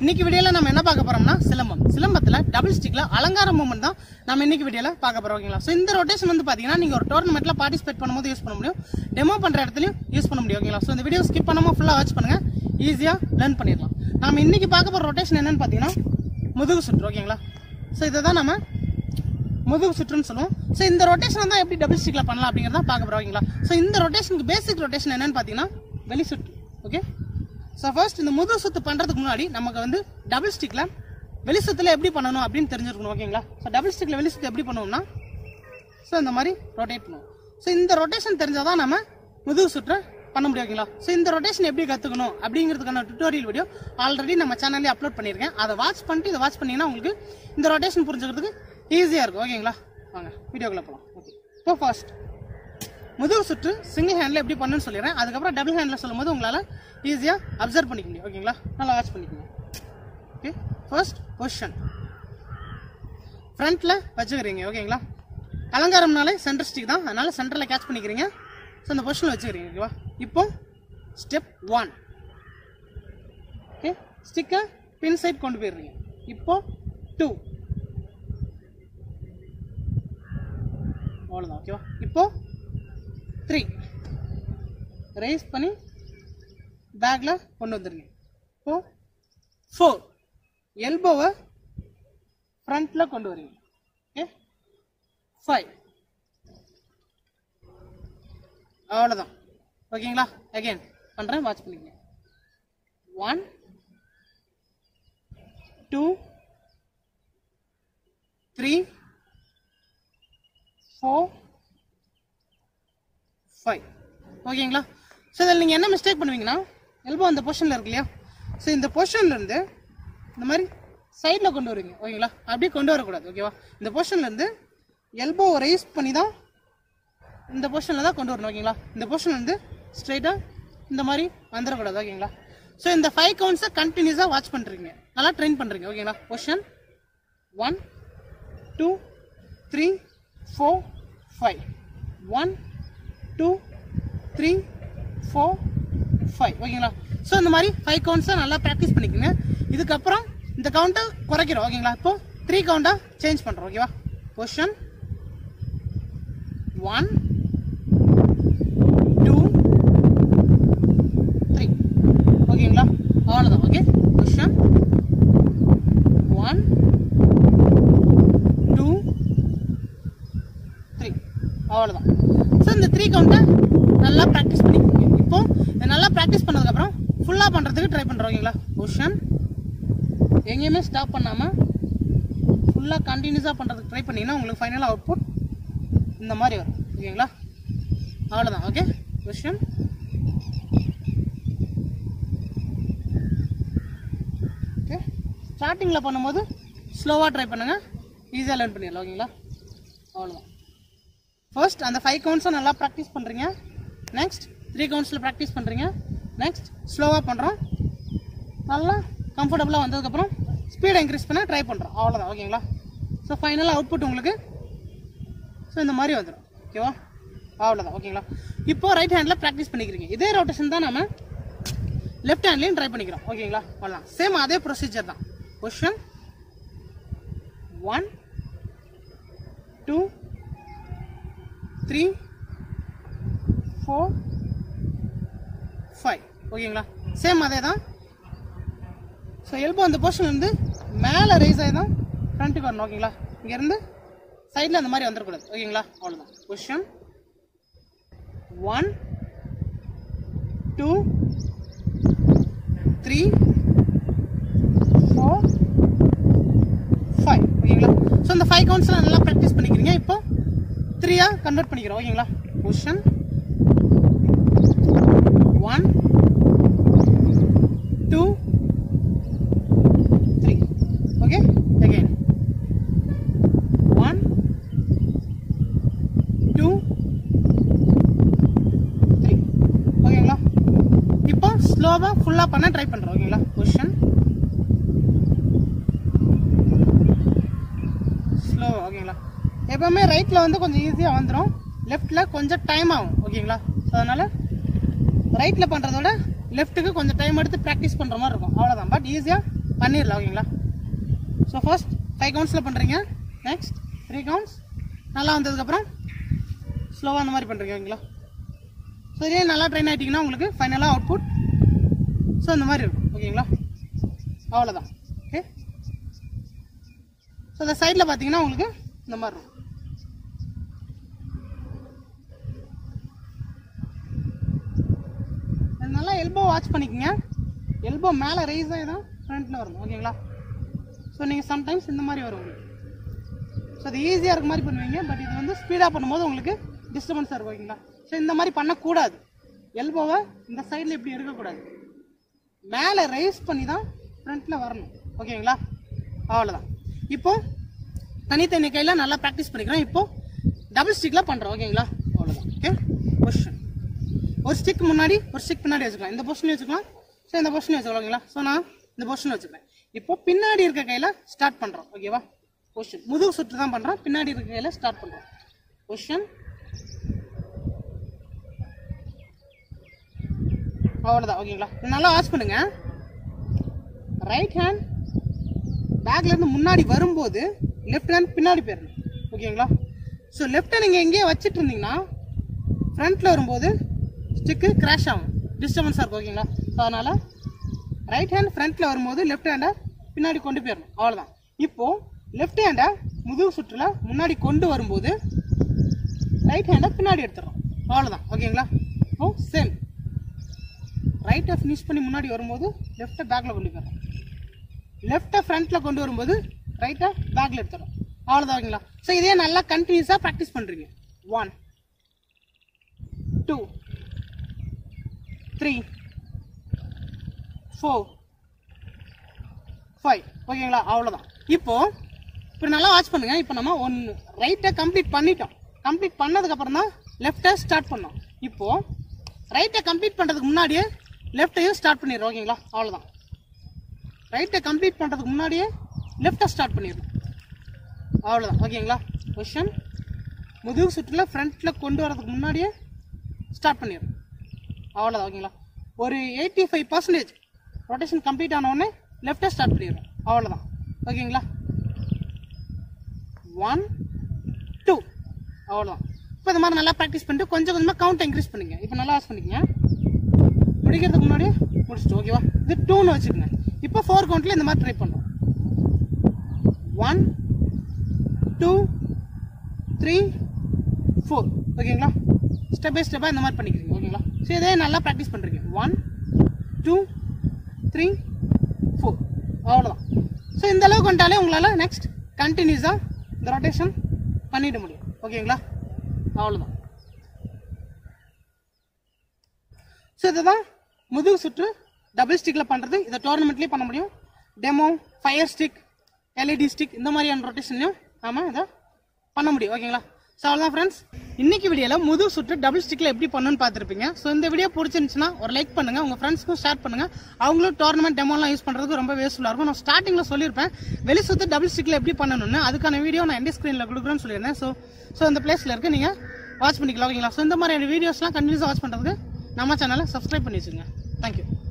இன்னைக்கு வீடியோல நம்ம என்ன பார்க்க போறோம்னா சிலம்பம் சிலம்பத்துல டபுள் ஸ்டிக்ல அலங்கார மூமெண்ட் தான் நம்ம இன்னைக்கு வீடியோல பார்க்க போறோம் ஓகேங்களா ஸோ இந்த ரொட்டேஷன் வந்து பாத்தீங்கன்னா நீங்க ஒரு டோர்னமெண்ட்ல பார்ட்டிசிபேட் பண்ணும்போது யூஸ் பண்ண முடியும் டெமோ பண்ற இடத்துலயும் யூஸ் பண்ண முடியும் ஓகேங்களா ஸோ இந்த வீடியோ ஸ்கிப் பண்ணாம ஃபுல்லா வாட்ச் பண்ணுங்க ஈஸியா லேர்ன் பண்ணிடலாம் நாம இன்னைக்கு பார்க்க போற ரொட்டேஷன் என்னன்னு பாத்தீங்கன்னா முதுகு சுற்று ஓகேங்களா ஸோ இதை தான் நம்ம முதுகு சுற்றுன்னு சொல்லுவோம் ஸோ இந்த ரொட்டேஷன் தான் எப்படி டபுள் ஸ்டிக்ல பண்ணலாம் அப்படிங்கிறத பார்க்க போறோம் ஓகேங்களா ஸோ இந்த ரொட்டேஷனுக்கு பேசிக் ரொட்டேஷன் என்னன்னு பார்த்தீங்கன்னா வெளி சுற்று ஓகே ஸோ ஃபர்ஸ்ட் இந்த முதுகு சுத்து பண்றதுக்கு முன்னாடி நமக்கு வந்து டபுள் ஸ்டிக்ல வெளி சுத்துல எப்படி பண்ணணும் அப்படின்னு தெரிஞ்சிருக்கணும் ஓகேங்களா ஸோ டபுள் ஸ்டிக்ல வெளி சுத்து எப்படி பண்ணுவோம்னா ஸோ இந்த மாதிரி ரொட்டேட் பண்ணுவோம் ஸோ இந்த ரொட்டேஷன் தெரிஞ்சாதான் நம்ம முதுகு சுற்றை பண்ண முடியும் ஓகேங்களா ஸோ இந்த ரொட்டேஷன் எப்படி கற்றுக்கணும் அப்படிங்கிறதுக்கான டுட்டோரியல் வீடியோ ஆல்ரெடி நம்ம சேனல்லே அப்லோட் பண்ணியிருக்கேன் அதை வாட்ச் பண்ணிட்டு இதை வாட்ச் பண்ணீங்கன்னா உங்களுக்கு இந்த ரொட்டேஷன் புரிஞ்சுக்கிறதுக்கு ஈஸியாக இருக்கும் ஓகேங்களா வாங்க வீடியோக்குள்ளே போகலாம் ஓகே இப்போ ஃபர்ஸ்ட் முதுகு சுற்று சிங்கிள் ஹேண்டில் எப்படி பண்ணுன்னு சொல்லிடுறேன் அதுக்கப்புறம் டபுள் ஹேண்டில் சொல்லும்போது உங்களால் ஈஸியாக அப்சர்வ் பண்ணிக்க முடியும் ஓகேங்களா நல்லா வாட்ச் பண்ணிக்கோங்க ஓகே ஃபர்ஸ்ட் பொசிஷன் ஃப்ரண்ட்டில் வச்சுக்கிறீங்க ஓகேங்களா அலங்காரம்னாலே சென்டர் ஸ்டிக் தான் அதனால சென்டரில் கேட்ச் பண்ணிக்கிறீங்க ஸோ அந்த பொசிஷனில் வச்சுக்கிறீங்க ஓகேவா இப்போ ஸ்டெப் ஒன் ஓகே ஸ்டிக்கை பின் சைட் கொண்டு போயிடுறீங்க இப்போ டூ அவ்வளோதான் ஓகேவா இப்போ த்ரீ ரைஸ் பண்ணி பேக்கில் கொண்டு வந்துடுங்க இப்போ ஃபோர் எல்போவை ஃப்ரண்ட்டில் கொண்டு வரீங்க ஓகே ஃபைவ் அவ்வளோதான் ஓகேங்களா அகைன் பண்ணுறேன் வாட்ச் பண்ணிக்கங்க one two three four five ஓகேங்களா ஸோ இதில் நீங்கள் என்ன மிஸ்டேக் பண்ணுவீங்கன்னா எல்போ அந்த பொசிஷனில் இருக்கு இல்லையா ஸோ இந்த பொசிஷன்ல இருந்து இந்த மாதிரி சைடில் கொண்டு வருவீங்க ஓகேங்களா அப்படியே கொண்டு வரக்கூடாது ஓகேவா இந்த பொசிஷன்ல இருந்து எல்போ ரைஸ் பண்ணி தான் இந்த பொசிஷனில் தான் கொண்டு வரணும் ஓகேங்களா இந்த பொசிஷன்ல இருந்து ஸ்ட்ரைட்டாக இந்த மாதிரி வந்துடக்கூடாது ஓகேங்களா ஸோ இந்த ஃபைவ் கவுண்ட்ஸை கண்டினியூஸாக வாட்ச் பண்ணுறீங்க நல்லா ட்ரெயின் பண்ணுறீங்க ஓகேங்களா position one two three four five one two three four five ஓகேங்களா ஸோ இந்த மாதிரி ஃபைவ் கவுண்ட்ஸை நல்லா ப்ராக்டிஸ் பண்ணிக்கோங்க இதுக்கப்புறம் இந்த கவுண்ட்டை குறைக்கிறோம் ஓகேங்களா இப்போ த்ரீ கவுண்ட்டாக சேஞ்ச் பண்ணுறோம் ஓகேவா பொசிஷன் ஒன் டூ த்ரீ ஓகேங்களா அவ்வளோதான் okay position one two three அவ்வளோதான் ஸோ இந்த த்ரீ கவுண்ட்டை நல்லா ப்ராக்டிஸ் பண்ணிக்கோங்க இப்போ இதை நல்லா ப்ராக்டிஸ் பண்ணதுக்கப்புறம் ஃபுல்லாக பண்ணுறதுக்கு ட்ரை பண்ணுறோம் ஓகேங்களா பொசிஷன் எங்கேயுமே ஸ்டாப் பண்ணாமல் ஃபுல்லாக கண்டினியூஸாக பண்ணுறதுக்கு ட்ரை பண்ணிங்கன்னா உங்களுக்கு ஃபைனலாக அவுட்புட் இந்த மாதிரி வரும் ஓகேங்களா அவ்வளோதான் ஓகே பொசிஷன் ஓகே ஸ்டார்டிங்கில் பண்ணும்போது ஸ்லோவாக ட்ரை பண்ணுங்கள் ஈஸியாக லேர்ன் பண்ணிடலாம் ஓகேங்களா அவ்வளோதான் ஃபர்ஸ்ட் அந்த ஃபைவ் கவுண்ட்ஸை நல்லா ப்ராக்டிஸ் பண்ணுறீங்க நெக்ஸ்ட் த்ரீ கவுண்ட்ஸில் ப்ராக்டிஸ் பண்ணுறீங்க நெக்ஸ்ட் ஸ்லோவாக பண்ணுறோம் நல்லா கம்ஃபர்டபுளாக வந்ததுக்கப்புறம் ஸ்பீடை இன்க்ரீஸ் பண்ண ட்ரை பண்ணுறோம் அவ்வளோதான் ஓகேங்களா ஸோ ஃபைனலாக அவுட்புட் உங்களுக்கு ஸோ இந்த மாதிரி வந்துடும் ஓகேவா அவ்வளோதான் ஓகேங்களா இப்போ ரைட் ஹேண்டில் ப்ராக்டிஸ் பண்ணிக்கிறீங்க இதே ரொட்டேஷன் தான் நம்ம லெஃப்ட் ஹேண்ட்லேயும் ட்ரை பண்ணிக்கிறோம் ஓகேங்களா அவ்வளோதான் சேம் அதே ப்ரொசீஜர் தான் position one two three four five ஓகேங்களா சேம் அதே தான் ஸோ எல்போ அந்த பொசிஷன் வந்து மேலே ரைஸ் ஆகி தான் ஃப்ரண்ட்டுக்கு வரணும் ஓகேங்களா இங்கேருந்து சைடில் அந்த மாதிரி வந்துடக்கூடாது ஓகேங்களா அவ்வளோதான் position one two three four five ஓகேங்களா ஸோ இந்த ஃபைவ் கவுண்ட்ஸ்லாம் நல்லா ப்ராக்டிஸ் பண்ணிக்கிறீங்க இப்போ த்ரீயாக கன்வெர்ட் பண்ணிக்கிறோம் ஓகேங்களா position one two three okay again one two three ஓகேங்களா இப்போ ஸ்லோவாக ஃபுல்லாக பண்ண ட்ரை பண்ணுறோம் ஓகேங்களா பொசிஷன் ஸ்லோ ஓகேங்களா எப்பவுமே ரைட்டில் வந்து கொஞ்சம் ஈஸியாக வந்துடும் லெஃப்ட்டில் கொஞ்சம் டைம் ஆகும் ஓகேங்களா ஸோ அதனால் ரைட்டில் பண்ணுறத விட லெஃப்ட்டுக்கு கொஞ்சம் டைம் எடுத்து ப்ராக்டிஸ் பண்ணுற மாதிரி இருக்கும் அவ்வளோதான் பட் ஈஸியாக பண்ணிடலாம் ஓகேங்களா ஸோ ஃபர்ஸ்ட் ஃபைவ் கவுண்ட்ஸில் பண்ணுறீங்க நெக்ஸ்ட் த்ரீ கவுண்ட்ஸ் நல்லா வந்ததுக்கப்புறம் ஸ்லோவாக அந்த மாதிரி பண்ணுறீங்க ஓகேங்களா ஸோ இதே நல்லா ட்ரெயின் ஆகிட்டிங்கன்னா உங்களுக்கு ஃபைனலாக அவுட்புட் ஸோ இந்த மாதிரி இருக்கும் ஓகேங்களா அவ்வளோதான் ஓகே ஸோ இந்த சைடில் பார்த்தீங்கன்னா உங்களுக்கு இந்த மாதிரி இருக்கும் இது நல்லா எல்போ வாட்ச் பண்ணிக்கோங்க எல்போ மேலே ரைஸ் ஆகி தான் ஃப்ரண்ட்டில் வரணும் ஓகேங்களா ஸோ நீங்கள் சம்டைம்ஸ் இந்த மாதிரி வரும் உங்களுக்கு ஸோ அது ஈஸியாக இருக்க மாதிரி பண்ணுவீங்க பட் இது வந்து ஸ்பீடாக பண்ணும்போது உங்களுக்கு டிஸ்டர்பன்ஸாக இருக்கும் ஓகேங்களா ஸோ இந்த மாதிரி பண்ணக்கூடாது எல்போவை இந்த சைடில் இப்படி எடுக்கக்கூடாது மேலே ரைஸ் பண்ணி தான் ஃப்ரண்ட்டில் வரணும் ஓகேங்களா அவ்வளோதான் இப்போ தனித்தனி கையில் நல்லா ப்ராக்டிஸ் பண்ணிக்கிறோம் இப்போ டபுள் ஸ்டிக்கில் பண்ணுறோம் ஓகேங்களா அவ்வளோதான் ஓகே பொசிஷன் ஒரு ஸ்டிக் முன்னாடி ஒரு ஸ்டிக் பின்னாடி வச்சுக்கலாம் இந்த பொசிஷன் வச்சுக்கலாம் ஸோ இந்த பொசிஷன் வச்சுக்கலாம் ஓகேங்களா ஸோ நான் இந்த பொசிஷன் வச்சுக்கிறேன் இப்போ பின்னாடி இருக்க கையில் ஸ்டார்ட் பண்ணுறோம் ஓகேவா பொசிஷன் முதுகு சுற்று தான் பண்ணுறோம் பின்னாடி இருக்க கையில் ஸ்டார்ட் பண்ணுறோம் பொசிஷன் அவ்வளோதான் ஓகேங்களா இது நல்லா வாட்ச் பண்ணுங்க ரைட் ஹேண்ட் பேக்ல இருந்து முன்னாடி வரும்போது லெஃப்ட் ஹேண்ட் பின்னாடி போயிடணும் ஓகேங்களா ஸோ லெஃப்ட் ஹேண்ட் நீங்கள் எங்கேயே வச்சுட்டு இருந்தீங்கன்னா ஃப்ரண்ட்டில் வரும்போது ஸ்டிக்கு கிராஷ் ஆகும் டிஸ்டர்பன்ஸாக இருக்கும் ஓகேங்களா ஸோ அதனால் ரைட் ஹேண்ட் ஃப்ரண்ட்டில் வரும்போது லெஃப்ட் ஹேண்டை பின்னாடி கொண்டு போயிடணும் அவ்வளோதான் இப்போது லெஃப்ட் ஹேண்டை முதுகு சுற்றுல முன்னாடி கொண்டு வரும்போது ரைட் ஹேண்டை பின்னாடி எடுத்துடுறோம் அவ்வளோதான் ஓகேங்களா இப்போ சேம் ரைட்டை ஃபினிஷ் பண்ணி முன்னாடி வரும்போது லெஃப்ட்டை பேக்கில் கொண்டு போயிடுறோம் லெஃப்ட்டை ஃப்ரண்ட்டில் கொண்டு வரும்போது ரைட்டை பேக்கில் எடுத்துடும் அவ்வளோதான் ஓகேங்களா ஸோ இதே நல்லா கண்டினியூஸாக ப்ராக்டிஸ் பண்ணுறீங்க one two three four five ஓகேங்களா அவ்வளோதான் இப்போ இப்போ நல்லா வாட்ச் பண்ணுங்க இப்போ நம்ம ஒன்று ரைட்டை கம்ப்ளீட் பண்ணிட்டோம் கம்ப்ளீட் பண்ணதுக்கப்புறம் தான் லெஃப்ட்டை ஸ்டார்ட் பண்ணோம் இப்போ ரைட்டை கம்ப்ளீட் பண்ணுறதுக்கு முன்னாடியே லெஃப்ட்டையும் ஸ்டார்ட் பண்ணிடுறோம் ஓகேங்களா அவ்வளோதான் ரைட்டை கம்ப்ளீட் பண்ணுறதுக்கு முன்னாடியே லெஃப்ட்டை ஸ்டார்ட் பண்ணிடணும் அவ்வளோதான் ஓகேங்களா கொஷன் முதுகு சுற்றுல ஃப்ரண்ட்டில் கொண்டு வரதுக்கு முன்னாடியே ஸ்டார்ட் பண்ணிடணும் அவ்வளோதான் ஓகேங்களா ஒரு eighty five percentage rotation complete ஆன உடனே லெஃப்ட்டை ஸ்டார்ட் பண்ணிடுறோம் அவ்வளோதான் ஓகேங்களா ஒன் டூ அவ்வளோதான் இப்போ இந்த மாதிரி நல்லா ப்ராக்டிஸ் பண்ணிட்டு கொஞ்சம் கொஞ்சமாக கவுண்ட் இன்க்ரீஸ் பண்ணுங்க இப்போ நல்லா வாட்ச் பண்ணிக்கங்க முடிக்கிறதுக்கு முன்னாடி முடிச்சிட்டு ஓகேவா இது டூன்னு வச்சுக்கோங்க இப்போ ஃபோர் கவுண்ட்ல இந்த மாதிரி ட்ரை பண்ணுறோம் ஒன் டூ த்ரீ ஃபோர் ஓகேங்களா ஸ்டெப் பை ஸ்டெப்பாக இந்த மாதிரி பண்ணிக்கிறீங்க ஓகேங்களா ஸோ இதே நல்லா ப்ராக்டிஸ் பண்ணுறீங்க ஒன் டூ த்ரீ ஃபோர் அவ்வளோதான் ஸோ இந்த அளவுக்கு வந்துட்டாலே உங்களால் நெக்ஸ்ட் கண்டினியூஸாக இந்த ரொட்டேஷன் பண்ணிட முடியும் ஓகேங்களா அவ்வளோதான் ஸோ இதுதான் முதுகு சுற்று டபுள் ஸ்டிக்கில் பண்ணுறது இதை டோர்னமெண்ட்லேயும் பண்ண முடியும் demo fire stick LED stick இந்த மாதிரியான ரொட்டேஷன்லையும் நாம இதை பண்ண முடியும் ஓகேங்களா ஸோ அவ்வளோதான் ஃப்ரெண்ட்ஸ் இன்னைக்கு வீடியோவில் முதுகு சுற்று டபுள் ஸ்டிக்கில் எப்படி பண்ணணும்னு பார்த்துருப்பீங்க ஸோ இந்த வீடியோ பிடிச்சிருந்துச்சுன்னா ஒரு லைக் பண்ணுங்க உங்கள் ஃப்ரெண்ட்ஸ்க்கும் ஷேர் பண்ணுங்க அவங்களும் டோர்னமெண்ட் டெமோலாம் யூஸ் பண்ணுறதுக்கு ரொம்ப யூஸ்ஃபுல்லாக இருக்கும் நான் ஸ்டார்டிங்கில் சொல்லியிருப்பேன் வெளி சுற்று டபுள் ஸ்டிக்கில் எப்படி பண்ணணும்னு அதுக்கான வீடியோ நான் எந்த ஸ்க்ரீனில் கொடுக்குறேன்னு சொல்லியிருந்தேன் ஸோ ஸோ இந்த பிளேஸில் இருக்கு நீங்கள் வாட்ச் பண்ணிக்கலாம் ஓகேங்களா ஸோ இந்த மாதிரி வீடியோஸ்லாம் கண்டினியூஸாக வாட்ச் பண்ணுறதுக்கு நம்ம சேனலை சப்ஸ்கிரைப் பண்ணி வச்சுங்க தேங்க்யூ